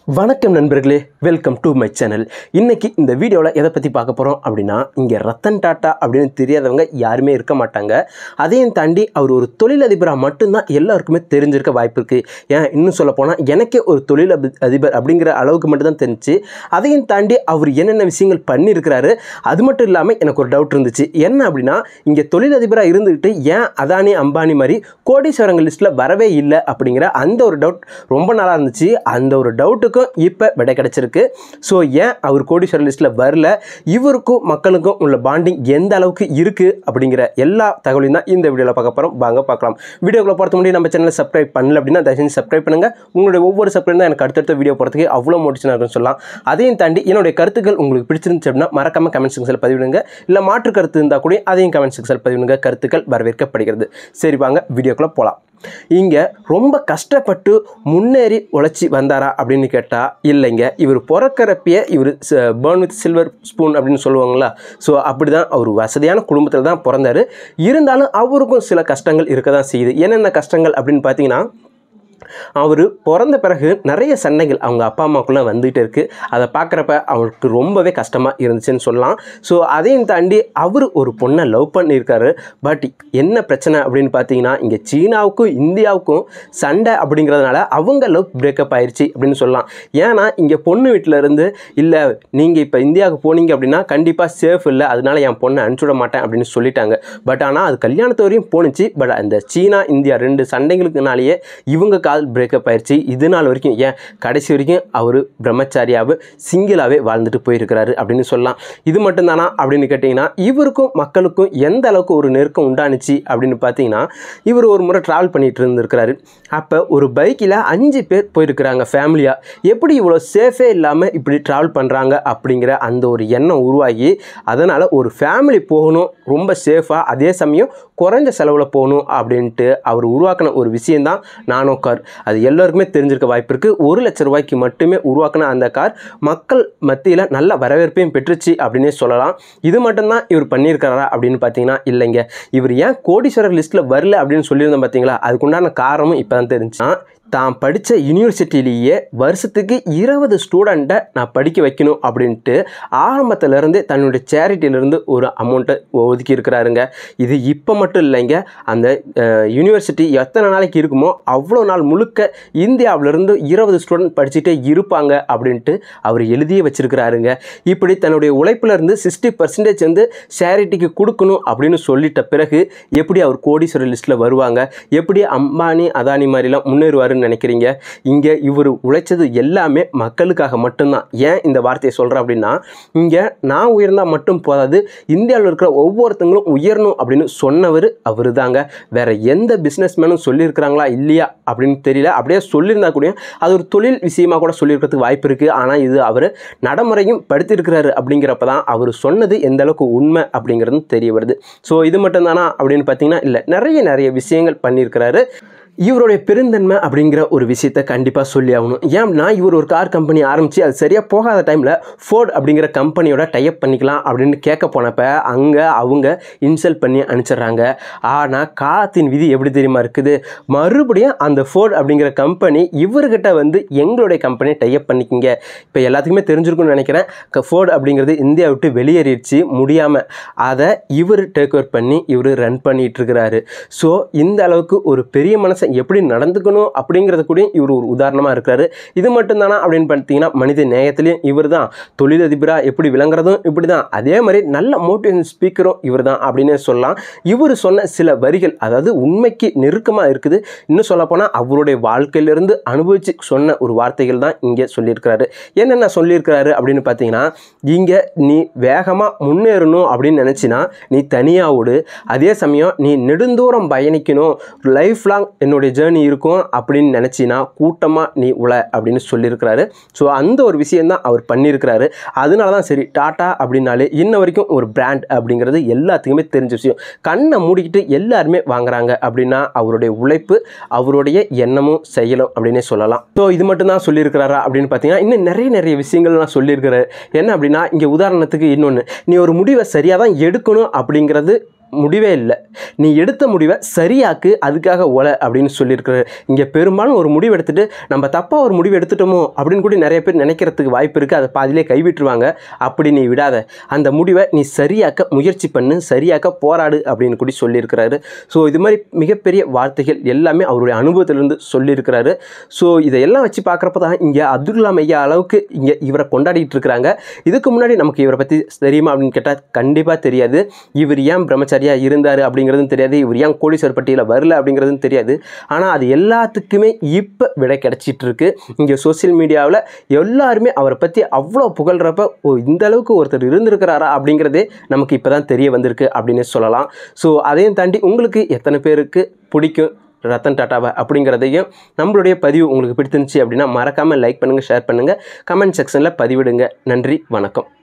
வணக்கம் நண்பர்களே welcome to my channel இன்னைக்கு இந்த வீடியோவில் எதை பற்றி பார்க்க போகிறோம் அப்படின்னா இங்கே ரத்தன் டாட்டா அப்படின்னு தெரியாதவங்க யாருமே இருக்க மாட்டாங்க அதையும் தாண்டி அவர் ஒரு தொழிலதிபராக மட்டும்தான் எல்லாருக்குமே தெரிஞ்சிருக்க வாய்ப்பு இருக்குது ஏன் இன்னும் சொல்ல போனால் எனக்கே ஒரு தொழில் அதிபர் அப்படிங்கிற அளவுக்கு மட்டும்தான் தெரிஞ்சு அதையும் தாண்டி அவர் என்னென்ன விஷயங்கள் பண்ணியிருக்கிறாரு அது மட்டும் இல்லாமல் எனக்கு ஒரு டவுட் இருந்துச்சு என்ன அப்படின்னா இங்கே தொழிலதிபராக இருந்துக்கிட்டு ஏன் அதானி அம்பானி மாதிரி கோடீஸ்வரங்கள் லிஸ்ட்டில் வரவே இல்லை அப்படிங்கிற அந்த ஒரு டவுட் ரொம்ப நாளாக இருந்துச்சு அந்த ஒரு டவுட்டுக்கும் இப்போ விடை கிடச்சிருக்கு ஸோ ஏன் அவர் கோடீஸ்வரர் லிஸ்ட்டில் வரல இவருக்கும் மக்களுக்கும் உள்ள பாண்டிங் எந்த அளவுக்கு இருக்குது அப்படிங்கிற எல்லா தகவலையும் தான் இந்த வீடியோவில் பார்க்க போகிறோம் வாங்க பார்க்கலாம் வீடியோக்குள்ள போகிறது முன்னாடி நம்ம சேனலை சப்ஸ்கிரைப் பண்ணல அப்படின்னா தயவு செஞ்சு சப்ஸ்கிரைப் பண்ணுங்கள் உங்களுடைய ஒவ்வொரு சப்ஸ்கிரைப் தான் எனக்கு அடுத்தடுத்த வீடியோ போகிறதுக்கு அவ்வளோ மோட்டிவேஷனாக இருக்குன்னு சொல்லலாம் அதையும் தாண்டி என்னுடைய கருத்துக்கள் உங்களுக்கு பிடிச்சிருந்துச்சு அப்படின்னா மறக்காம கமெண்ட் செக்ஷனில் பதிவிடுங்க இல்லை மாற்று கருத்து இருந்தால் கூட அதையும் கமெண்ட் செக்ஷனில் பதிவிடுங்க கருத்துக்கள் வரவேற்கப்படுகிறது சரி வாங்க வீடியோக்குள்ளே போகலாம் இங்கே ரொம்ப கஷ்டப்பட்டு முன்னேறி உழைச்சி வந்தாரா அப்படின்னு கேட்டால் இல்லைங்க இவர் பிறக்கிறப்பயே இவர் பேர்ன் வித் சில்வர் ஸ்பூன் அப்படின்னு சொல்லுவாங்களா ஸோ அப்படி தான் அவர் வசதியான குடும்பத்தில் தான் பிறந்தார் இருந்தாலும் அவருக்கும் சில கஷ்டங்கள் இருக்க தான் செய்யுது என்னென்ன கஷ்டங்கள் அப்படின்னு பார்த்தீங்கன்னா அவர் பிறந்த பிறகு நிறைய சண்டைகள் அவங்க அப்பா அம்மாக்குள்ளே வந்துகிட்டே இருக்குது அதை பார்க்குறப்ப அவருக்கு ரொம்பவே கஷ்டமாக இருந்துச்சுன்னு சொல்லலாம் ஸோ அதையும் தாண்டி அவர் ஒரு பொண்ணை லவ் பண்ணியிருக்காரு பட் என்ன பிரச்சனை அப்படின்னு பார்த்தீங்கன்னா இங்கே சீனாவுக்கும் இந்தியாவுக்கும் சண்டை அப்படிங்கிறதுனால அவங்க லவ் பிரேக்கப் ஆயிடுச்சு அப்படின்னு சொல்லலாம் ஏன்னா இங்கே பொண்ணு வீட்டில் இருந்து இல்லை நீங்கள் இப்போ இந்தியாவுக்கு போனீங்க அப்படின்னா கண்டிப்பாக சேஃப் இல்லை அதனால என் பொண்ணை அனுப்பிச்சுட மாட்டேன் அப்படின்னு சொல்லிட்டாங்க பட் ஆனால் அது கல்யாணத்து வரையும் போணுச்சு பட் அந்த சீனா இந்தியா ரெண்டு சண்டைகளுக்குனாலேயே இவங்க கால் பிரேக்கப் ஆயிடுச்சு இது நாள் வரைக்கும் ஏன் கடைசி வரைக்கும் அவர் பிரம்மச்சாரியாவே சிங்கிளாகவே வாழ்ந்துட்டு போயிருக்கிறாரு அப்படின்னு சொல்லலாம் இது மட்டும்தானா அப்படின்னு கேட்டிங்கன்னா இவருக்கும் மக்களுக்கும் எந்த அளவுக்கு ஒரு நெருக்கம் உண்டானுச்சு அப்படின்னு பார்த்தீங்கன்னா இவர் ஒரு முறை ட்ராவல் பண்ணிட்டு இருந்திருக்கிறாரு அப்போ ஒரு பைக்கில் அஞ்சு பேர் போயிருக்கிறாங்க ஃபேமிலியாக எப்படி இவ்வளோ சேஃபே இல்லாமல் இப்படி ட்ராவல் பண்ணுறாங்க அப்படிங்கிற அந்த ஒரு எண்ணம் உருவாகி அதனால் ஒரு ஃபேமிலி போகணும் ரொம்ப சேஃபாக அதே சமயம் குறைஞ்ச செலவில் போகணும் அப்படின்ட்டு அவர் உருவாக்கின ஒரு விஷயந்தான் நானோ கார் அது எல்லாருக்குமே தெரிஞ்சிருக்க வாய்ப்பு இருக்குது ஒரு லட்ச ரூபாய்க்கு மட்டுமே உருவாக்கின அந்த கார் மக்கள் மத்தியில் நல்ல வரவேற்பையும் பெற்றுச்சு அப்படின்னே சொல்லலாம் இது மட்டும்தான் இவர் பண்ணியிருக்காரா அப்படின்னு பார்த்தீங்கன்னா இல்லைங்க இவர் ஏன் கோடீஸ்வரர் லிஸ்ட்டில் வரல அப்படின்னு சொல்லியிருந்தோம் பார்த்தீங்களா அதுக்குண்டான காரணமும் இப்போ தான் தெரிஞ்சுன்னா தான் படித்த யூனிவர்சிட்டிலேயே வருஷத்துக்கு இருபது ஸ்டூடெண்ட்டை நான் படிக்க வைக்கணும் அப்படின்ட்டு ஆரம்பத்திலேருந்தே தன்னுடைய சேரிட்டியிலேருந்து ஒரு அமௌண்ட்டை ஒதுக்கி இருக்கிறாருங்க இது இப்போ மட்டும் இல்லைங்க அந்த யூனிவர்சிட்டி எத்தனை நாளைக்கு இருக்குமோ அவ்வளோ நாள் முழுக்க இந்தியாவிலேருந்து இருபது ஸ்டூடெண்ட் படிச்சுட்டே இருப்பாங்க அப்படின்ட்டு அவர் எழுதியே வச்சிருக்கிறாருங்க இப்படி தன்னுடைய உழைப்புலேருந்து சிக்ஸ்டி பர்சன்டேஜ் வந்து சேரிட்டிக்கு கொடுக்கணும் அப்படின்னு சொல்லிட்ட பிறகு எப்படி அவர் கோடீஸ்வரர் லிஸ்ட்டில் வருவாங்க எப்படி அம்பானி அதானி மாதிரிலாம் முன்னேறுவாருன்னு நினைக்கிறீங்க இங்கே இவர் உழைச்சது எல்லாமே மக்களுக்காக மட்டும்தான் ஏன் இந்த வார்த்தையை சொல்கிறேன் அப்படின்னா இங்கே நான் உயர்ந்தால் மட்டும் போதாது இந்தியாவில் இருக்கிற ஒவ்வொருத்தங்களும் உயரணும் அப்படின்னு சொன்னவர் அவர் தாங்க வேற எந்த பிஸ்னஸ் மேனும் சொல்லியிருக்கிறாங்களா இல்லையா அப்படின்னு தெரியல அப்படியே சொல்லியிருந்தா கூட அது ஒரு தொழில் விஷயமா கூட சொல்லியிருக்கிறதுக்கு வாய்ப்பு இருக்குது ஆனால் இது அவர் நடைமுறையும் படுத்திருக்கிறாரு அப்படிங்கிறப்ப தான் அவர் சொன்னது எந்த அளவுக்கு உண்மை அப்படிங்கிறது தெரிய வருது ஸோ இது மட்டும்தானா அப்படின்னு பார்த்தீங்கன்னா இல்லை நிறைய நிறைய விஷயங்கள் பண்ணியிருக்கிறாரு இவருடைய பெருந்தன்மை அப்படிங்கிற ஒரு விஷயத்தை கண்டிப்பாக சொல்லி ஆகணும் ஏன்னா இவர் ஒரு கார் கம்பெனி ஆரம்பித்து அது சரியாக போகாத டைமில் ஃபோர்ட் அப்படிங்கிற கம்பெனியோட டைப் பண்ணிக்கலாம் அப்படின்னு கேட்க போனப்ப அங்கே அவங்க இன்சல்ட் பண்ணி அனுப்பிச்சிடுறாங்க ஆனால் காலத்தின் விதி எப்படி தெரியுமா இருக்குது மறுபடியும் அந்த ஃபோர்ட் அப்படிங்கிற கம்பெனி இவர்கிட்ட வந்து எங்களுடைய கம்பெனியை டைப் பண்ணிக்கிங்க இப்போ எல்லாத்துக்குமே தெரிஞ்சிருக்கும்னு நினைக்கிறேன் ஃபோர்ட் அப்படிங்கிறது இந்தியா விட்டு வெளியேறிடுச்சு முடியாமல் அதை இவர் டேக் ஓவர் பண்ணி இவர் ரன் பண்ணிட்டு இருக்கிறாரு ஸோ இந்த அளவுக்கு ஒரு பெரிய மனசை எப்படி நடந்துக்கணும் அப்படிங்கிறத கூட இவர் ஒரு உதாரணமாக இருக்கிறாரு இது மட்டும்தானா அப்படின்னு பார்த்தீங்கன்னா மனித நேயத்திலையும் இவர் தான் தொழிலதிபராக எப்படி விளங்குறதும் இப்படி தான் அதே மாதிரி நல்ல மோட்டிவேஷன் ஸ்பீக்கரும் இவர் தான் அப்படின்னே சொல்லலாம் இவர் சொன்ன சில வரிகள் அதாவது உண்மைக்கு நெருக்கமாக இருக்குது இன்னும் சொல்லப்போனால் அவருடைய வாழ்க்கையிலிருந்து அனுபவித்து சொன்ன ஒரு வார்த்தைகள் தான் இங்கே சொல்லியிருக்கிறாரு என்னென்ன சொல்லியிருக்கிறாரு அப்படின்னு பார்த்தீங்கன்னா இங்கே நீ வேகமாக முன்னேறணும் அப்படின்னு நினச்சினா நீ தனியாக ஓடு அதே சமயம் நீ நெடுந்தூரம் பயணிக்கணும் லைஃப் லாங் என்னுடைய ஜேர்னி இருக்கும் அப்படின்னு நினச்சினா கூட்டமாக நீ உழ அப்படின்னு சொல்லியிருக்கிறாரு ஸோ அந்த ஒரு விஷயந்தான் அவர் பண்ணியிருக்கிறாரு அதனால தான் சரி டாட்டா அப்படின்னாலே இன்ன வரைக்கும் ஒரு பிராண்ட் அப்படிங்கிறது எல்லாத்துக்குமே தெரிஞ்ச விஷயம் கண்ணை மூடிக்கிட்டு எல்லாருமே வாங்குறாங்க அப்படின்னா அவருடைய உழைப்பு அவருடைய எண்ணமும் செயலும் அப்படின்னே சொல்லலாம் ஸோ இது மட்டும் தான் சொல்லியிருக்கிறாரா அப்படின்னு பார்த்தீங்கன்னா இன்னும் நிறைய நிறைய விஷயங்கள் நான் சொல்லியிருக்கிறாரு என்ன அப்படின்னா இங்கே உதாரணத்துக்கு இன்னொன்று நீ ஒரு முடிவை சரியாக தான் எடுக்கணும் அப்படிங்கிறது முடிவே இல்லை நீ எடுத்த முடிவை சரியாக்கு அதுக்காக ஒலை அப்படின்னு சொல்லியிருக்கிறாரு இங்கே பெரும்பாலும் ஒரு முடிவு எடுத்துட்டு நம்ம தப்பாக ஒரு முடிவு எடுத்துட்டோமோ அப்படின்னு கூட நிறைய பேர் நினைக்கிறதுக்கு வாய்ப்பு இருக்குது அதை பாதியிலே கைவிட்டுருவாங்க அப்படி நீ விடாத அந்த முடிவை நீ சரியாக்க முயற்சி பண்ணு சரியாக்க போராடு அப்படின்னு கூட சொல்லியிருக்கிறாரு ஸோ இது மாதிரி மிகப்பெரிய வார்த்தைகள் எல்லாமே அவருடைய அனுபவத்திலிருந்து சொல்லியிருக்கிறாரு ஸோ இதையெல்லாம் வச்சு பார்க்குறப்ப தான் இங்கே அப்துல் கலாம் ஐயா அளவுக்கு இங்கே இவரை கொண்டாடிட்டு இருக்கிறாங்க இதுக்கு முன்னாடி நமக்கு இவரை பற்றி தெரியுமா அப்படின்னு கேட்டால் கண்டிப்பாக தெரியாது இவர் ஏன் பிரம்மச்சாரியாக இருந்தார் அப்படிங்கிறதும் தெரியாது இவர் ஏன் கோடீஸ்வரர் பட்டியலில் வரல அப்படிங்கிறதும் தெரியாது ஆனால் அது எல்லாத்துக்குமே இப்போ விடை கிடச்சிட்டு இருக்கு இங்கே சோஷியல் மீடியாவில் எல்லாருமே அவரை பற்றி அவ்வளோ புகழ்கிறப்ப ஓ இந்த அளவுக்கு ஒருத்தர் இருந்திருக்கிறாரா அப்படிங்கிறதே நமக்கு இப்போ தான் தெரிய வந்திருக்கு அப்படின்னு சொல்லலாம் ஸோ அதையும் தாண்டி உங்களுக்கு எத்தனை பேருக்கு பிடிக்கும் ரத்தன் டாட்டாவை அப்படிங்கிறதையும் நம்மளுடைய பதிவு உங்களுக்கு பிடிச்சிருந்துச்சு அப்படின்னா மறக்காமல் லைக் பண்ணுங்கள் ஷேர் பண்ணுங்கள் கமெண்ட் செக்ஷனில் பதிவிடுங்க நன்றி வணக்கம்